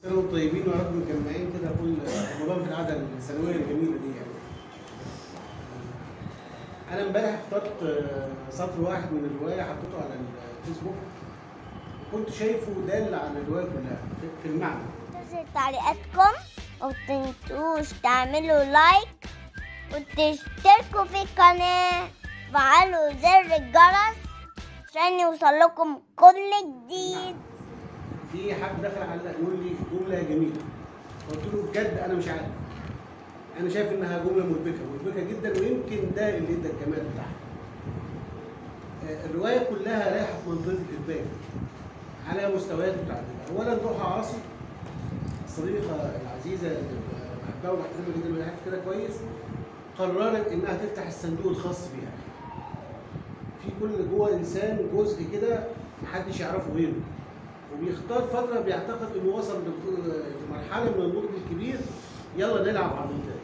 كانوا طيبين ويا رب مجمعين كده كل رمضان في القعده السنويه الجميله دي يعني. انا امبارح اخترت سطر واحد من الروايه حطيته على الفيسبوك كنت شايفه دال على الروايه كلها في- في المعنى انتظر تعليقاتكم ومتنسوش تعملوا لايك وتشتركوا في القناة وفعلوا زر الجرس عشان يوصل لكم كل جديد في حد دخل على يقول لي جمله جميله قلت له بجد انا مش عارف انا شايف انها جمله مربكه مربكه جدا ويمكن ده اللي ادى الكمال بتاعها آه، الروايه كلها رايحه في منطقه الادمان على مستويات متعدده اولا ضحى عاصي الصديقه العزيزه اللي بحبها وبحترمها جدا وهي عارفه كده كويس قررت انها تفتح الصندوق الخاص بيها في كل جوه انسان جزء كده محدش يعرفه غيره وبيختار فتره بيعتقد انه وصل لك- لمرحله من النضج الكبير يلا نلعب على المنطقه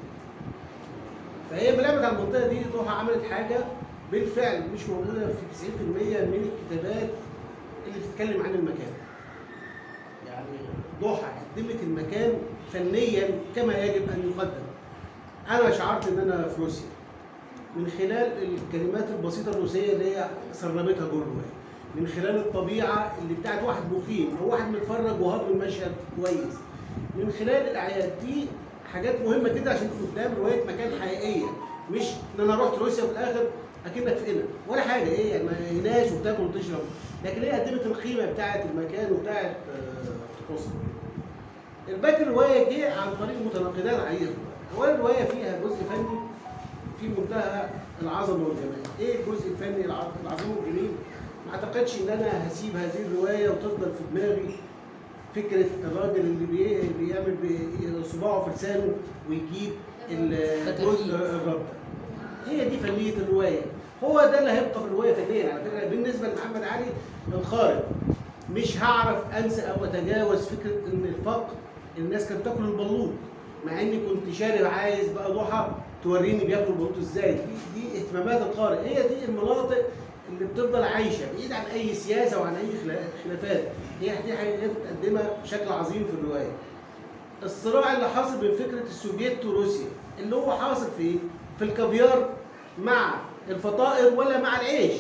فهي بلعبت على المنطقه دي ضحى عملت حاجه بالفعل مش موجوده في 90% من الكتابات اللي بتتكلم عن المكان يعني ضحى قدمت المكان فنيا كما يجب ان يقدم انا شعرت ان انا في روسيا من خلال الكلمات البسيطه الروسيه اللي هي سربتها جوه الروايه من خلال الطبيعه اللي بتاعت واحد مقيم او واحد متفرج وهضم المشهد كويس من خلال الاعياد دي حاجات مهمه جدا عشان قدام روايه مكان حقيقيه مش ان انا رحت روسيا وفي الاخر اكنك في هنا ولا حاجه ايه يعني ما هناش وبتاكل وتشرب لكن هي قدمت القيمه بتاعت المكان وبتاعت آه، طقوسها الباقي الروايه جه عن طريق متناقضات عريضه اولا الروايه فيها جزء فني في منتهى العظمه والجمال ايه الجزء الفني الع- العظيم والجميل ما اعتقدش ان انا هسيب هذه الروايه وتفضل في دماغي فكره الراجل اللي بي- بيعمل بي- صباعه في لسانه ويجيب الجزء الرابطه هي دي فنيه الروايه هو ده اللي هيبقى في الروايه فنيا على فكره بالنسبه لمحمد علي الخارق مش هعرف انسى او اتجاوز فكره ان الفقر الناس كانت بتاكل البلوط مع اني كنت شارب عايز بقى ضحى توريني بياكلوا البلوط ازاي دي, دي اهتمامات القارئ هي دي المناطق اللي بتفضل عايشه بعيد عن اي سياسه وعن اي خلا- خلافات هي دي حاجات متقدمه بشكل عظيم في الروايه الصراع اللي حاصل بين فكره السوفييت وروسيا اللي هو حاصل في ايه؟ في الكافيار مع الفطائر ولا مع العيش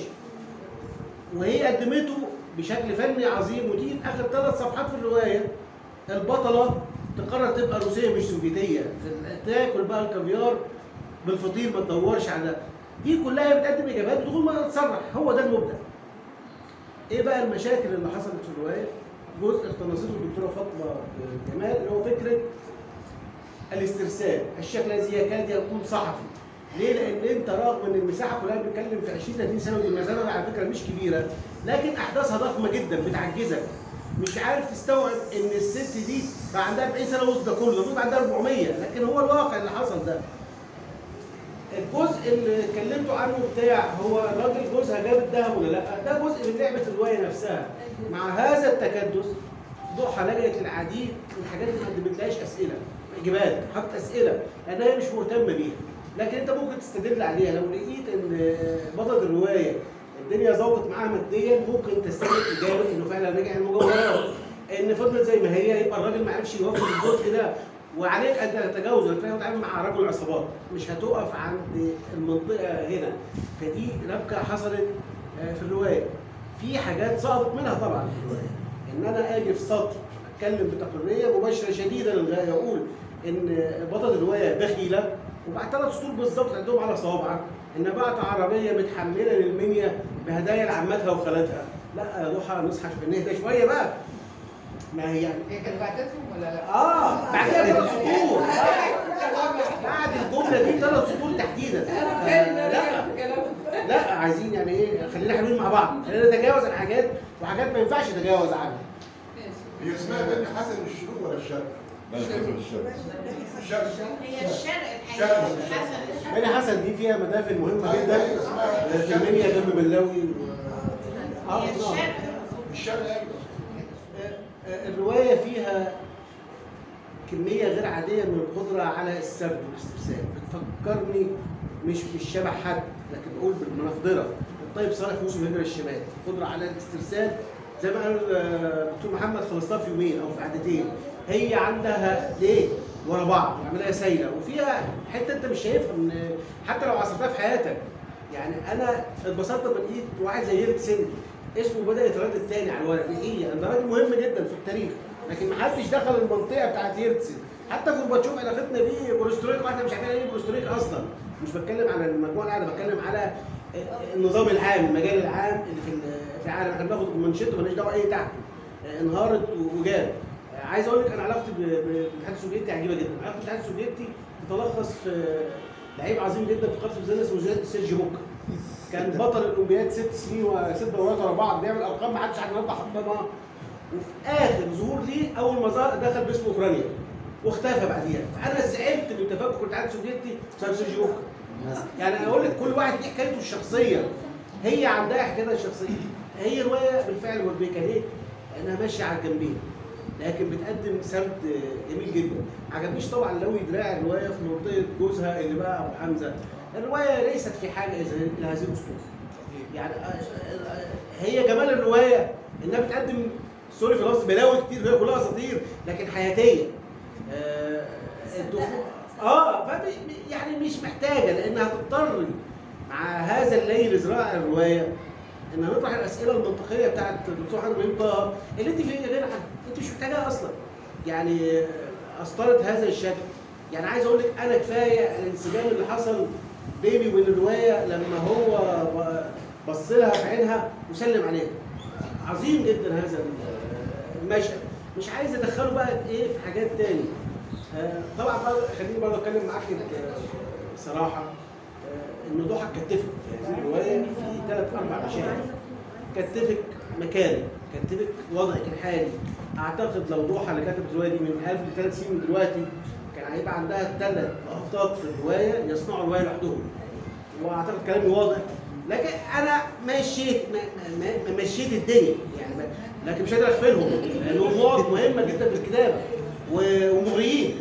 وهي قدمته بشكل فني عظيم ودي في اخر ثلاث صفحات في الروايه البطله تقرر تبقى روسيه مش سوفيتيه في- تاكل بقى الكافيار بالفطير ما تدورش على دي كلها بتقدم اجابات بدون ما تصرح هو ده المبدع ايه بقى المشاكل اللي حصلت في الروايه جزء اقتنصته الدكتوره فاطمه جمال اللي هو فكره الاسترسال الشكل الذي يكاد يكون صحفي ليه؟ لان انت رغم ان المساحه كلها بنتكلم في 20 30 سنه ودي المسافه على فكره مش كبيره لكن احداثها ضخمه جدا بتعجزك مش عارف تستوعب ان الست دي بقى عندها 40 سنه وسط ده كله المفروض عندها 400 لكن هو الواقع اللي حصل ده الجزء اللي اتكلمتوا عنه بتاع هو الراجل جوزها جاب الذهب ولا لا ده جزء من لعبه الروايه نفسها مع هذا التكدس ضحى لجأت للعديد من الحاجات اللي ما قدمتلهاش اسئله اجابات حط اسئله لان هي مش مهتمه بيها لكن انت ممكن تستدل عليها لو لقيت ان بطل الروايه الدنيا ظبطت معاها ماديا ممكن تستدل اجابه انه فعلا نجح المجوهرات ان فضلت زي ما هي يبقى الراجل ما عرفش يوفر الجزء ده وعليك ان تتجاوز انت تتعامل مع رجل عصابات مش هتقف عند المنطقه هنا فدي ربكه حصلت آه، في الروايه في حاجات سقطت منها طبعا في الروايه ان انا اجي في سطر اتكلم بتقريريه مباشره شديده للغايه اقول ان بطل الروايه بخيله وبعد ثلاث سطور بالظبط عندهم على صوابعك ان بعت عربيه متحمله للمنيا بهدايا لعمتها وخالتها لا يا ضحى نصحى شويه نهدى شويه بقى ما هي يعني هي كانت بعتتهم ولا لا؟ اه بعدها ثلاث سطور بعد الجمله دي ثلاث سطور تحديدا آه، لا لا عايزين يعني ايه خلينا حلوين مع بعض خلينا نتجاوز عن حاجات وحاجات ما ينفعش نتجاوز عنها هي اسمها بني حسن الشروق ولا الشرق؟ لا لا الشرق الشرق هي الشرق شرق. الحقيقي حسن بني حسن دي فيها مدافن مهمه جدا آه، في المنيا جنب بلاوي و... آه، هي آه. الشرق الشرق ايوه آه، آه، الروايه فيها كميه غير عاديه من القدره على السرد والاسترسال بتفكرني مش بالشبه حد لكن بقول بالمنافضره الطيب صالح موسم هجر الشمال قدره على الاسترسال زي ما قال آه، دكتور محمد خلصتها في يومين او في قعدتين هي عندها ليه ورا بعض عمليه سايله وفيها حته انت مش شايفها من حتى لو عصرتها في حياتك يعني انا اتبسطت لما لقيت واحد زي يلتسن اسمه بدا يتردد تاني على الورق ايه يعني ده راجل مهم جدا في التاريخ لكن ما حدش دخل المنطقه بتاعت يلتسن حتى جورباتشوف علاقتنا بيه بروسترويك واحنا مش عارفين ايه بروسترويك اصلا مش بتكلم على المجموعه العالم بتكلم على النظام العام المجال العام اللي في في العالم احنا بناخد منشطه مالناش دعوه ايه تحته انهارت وجات عايز اقول لك انا علاقتي ب- ب- بالاتحاد السوفيتي عجيبه جدا علاقتي بالاتحاد السوفيتي تتلخص في لعيب عظيم جدا في قاره الزمالك اسمه زي- سيرجي بوكا كان بطل الاولمبياد ست سنين وست دورات ورا بعض بيعمل ارقام ما حدش عارف النهارده حطمها وفي اخر ظهور ليه اول ما ظهر دخل باسم اوكرانيا واختفى بعديها فانا زعلت من تفكك الاتحاد السوفيتي بسبب سيرجي بوكا يعني انا اقول لك كل واحد ليه حكايته الشخصيه هي عندها حكايتها الشخصيه هي روايه بالفعل مربكه ليه؟ لانها ماشيه على الجنبين لكن بتقدم سرد جميل جدا ما عجبنيش طبعا لو دراع الروايه في منطقه جوزها اللي بقى ابو حمزه الروايه ليست في حاجه الى إلى هذه الاسطوره يعني آه، آه، هي جمال الروايه انها بتقدم سوري في لفظ بلاوي كتير هي كلها اساطير لكن حياتيه آه، الدخول اه فب- يعني مش محتاجه لانها هتضطر مع هذا الليل ازراء الروايه ان نطرح الاسئله المنطقيه بتاعت الدكتور حمد ابراهيم طه اللي انت في غير عنها انت مش محتاجاها اصلا يعني اسطرت هذا الشكل يعني عايز اقول لك انا كفايه الانسجام اللي حصل بيني وبين الروايه لما هو ب- بص لها في عينها وسلم عليها عظيم جدا هذا المشهد مش عايز ادخله بقى ايه في حاجات تاني آه، طبعا بقى خليني برضه اتكلم معاك آه، بصراحه آه، ان ضحى كتفك في هذه الروايه في ثلاث اربع مشاهد كتفك مكاني كتفك وضعك الحالي اعتقد لو ضحى اللي كتبت الروايه دي من قبل ثلاث سنين من دلوقتي كان هيبقى عندها ثلاث اخطاء في الروايه يصنعوا الروايه لوحدهم واعتقد كلامي واضح لكن انا مشيت ما- ما- ما- مشيت الدنيا يعني ما- لكن مش قادر اغفلهم لانهم نقط مهمه جدا في الكتابه و- ومغريين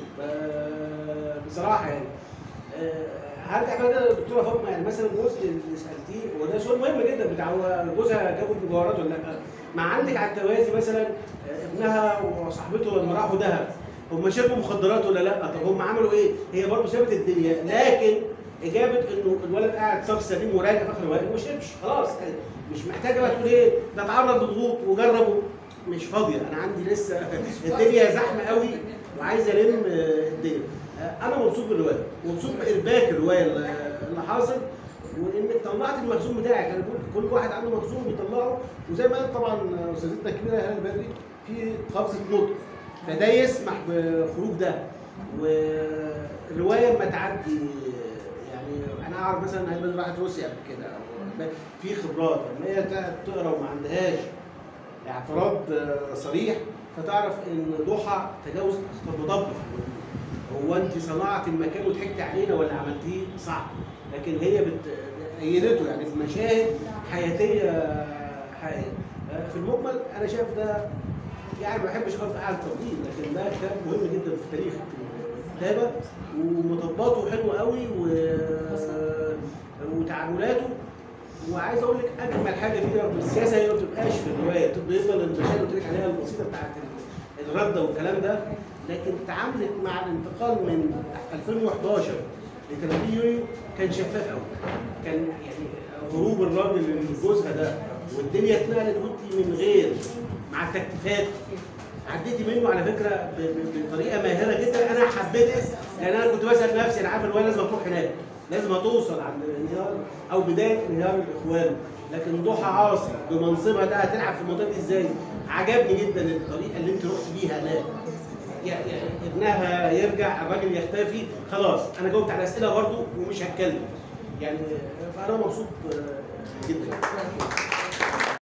آه، بصراحه يعني آه، هرجع بقى للدكتوره فاطمه يعني مثلا الجزء اللي سالتيه وده سؤال مهم جدا بتاع هو جوزها جابوا المجوهرات ولا لا؟ ما عندك على التوازي مثلا آه، ابنها وصاحبته لما راحوا دهب هم شربوا مخدرات ولا لا؟ طب هم عملوا ايه؟ هي برضه سابت الدنيا لكن اجابه انه الولد قاعد صف سليم وراجع في اخر الوقت وما شربش خلاص مش محتاجه بقى تقول ايه ده اتعرض لضغوط وجربوا مش فاضيه انا عندي لسه الدنيا زحمه قوي وعايز الم آه، الدنيا آه، انا مبسوط بالروايه مبسوط بارباك الروايه اللي اللي حاصل وانك طلعت المخزون بتاعك انا بقول كل واحد عنده مخزون بيطلعه وزي ما قالت طبعا استاذتنا الكبيره هاله بدري في قفزه نطق فده يسمح بخروج ده والروايه لما تعدي يعني انا اعرف مثلا هاله بدري راحت روسيا قبل كده أو في خبرات لما هي تقعد تقرا وما عندهاش اعتراض آه، صريح فتعرف ان ضحى تجاوزت اخطر مطب في الموضوع. هو انت صنعت المكان وضحكت علينا ولا عملتيه صح لكن هي بت- ايدته يعني في مشاهد حياتيه حقيقيه آه، في المجمل انا شايف ده يعني ما بحبش اقف قاعد طويل لكن ده كتاب مهم جدا في تاريخ الكتابه ومطباته حلوه قوي و... وتعاملاته وعايز اقول لك اجمل حاجه فيه رغم السياسه هي ما بتبقاش في الروايه بتبقى يفضل المشاهد اللي قلت لك عليها البسيطه بتاعت ال- الرده والكلام ده لكن تعاملت مع الانتقال من 2011 ل 30 يونيو كان شفاف قوي كان يعني هروب الراجل لجوزها ده والدنيا اتنقلت وانت من غير مع التكتيفات عديتي منه على فكره ب- ب- بطريقه ماهره جدا انا حبيتها لان انا كنت بسال نفسي انا عارف الروايه لازم تروح هناك لازم هتوصل عند انهيار او بدايه انهيار الاخوان لكن ضحى عاصي بمنصبها ده هتلعب في المنطقه دي ازاي؟ عجبني جدا الطريقه اللي انت رحت بيها هناك يعني يعني ابنها يرجع الراجل يختفي خلاص انا جاوبت على اسئله برضه ومش هتكلم يعني فانا مبسوط آه، جدا